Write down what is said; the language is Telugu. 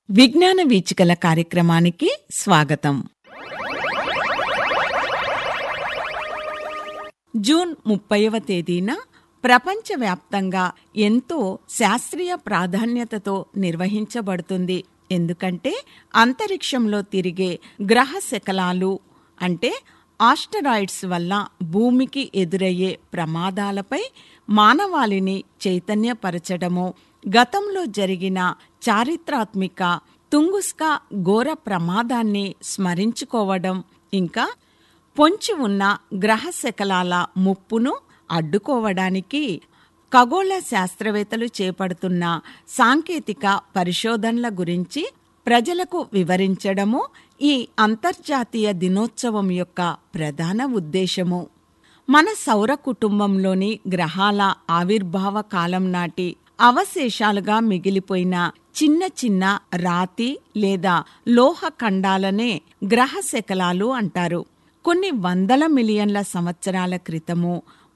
విజ్ఞాన వీచికల కార్యక్రమానికి స్వాగతం జూన్ ముప్పైవ తేదీన ప్రపంచవ్యాప్తంగా ఎంతో శాస్త్రీయ ప్రాధాన్యతతో నిర్వహించబడుతుంది ఎందుకంటే అంతరిక్షంలో తిరిగే గ్రహ శకలాలు అంటే ఆస్టరాయిడ్స్ వల్ల భూమికి ఎదురయ్యే ప్రమాదాలపై మానవాళిని చైతన్యపరచడము గతంలో జరిగిన చారిత్రాత్మిక తుంగుస్కా ఘోర ప్రమాదాన్ని స్మరించుకోవడం ఇంకా పొంచి ఉన్న గ్రహ శకలాల ముప్పును అడ్డుకోవడానికి ఖగోళ శాస్త్రవేత్తలు చేపడుతున్న సాంకేతిక పరిశోధనల గురించి ప్రజలకు వివరించడము ఈ అంతర్జాతీయ దినోత్సవం యొక్క ప్రధాన ఉద్దేశము మన సౌర కుటుంబంలోని గ్రహాల ఆవిర్భావ కాలం నాటి అవశేషాలుగా మిగిలిపోయిన చిన్న చిన్న రాతి లేదా లోహ ఖండాలనే గ్రహ శకలాలు అంటారు కొన్ని వందల మిలియన్ల సంవత్సరాల క్రితము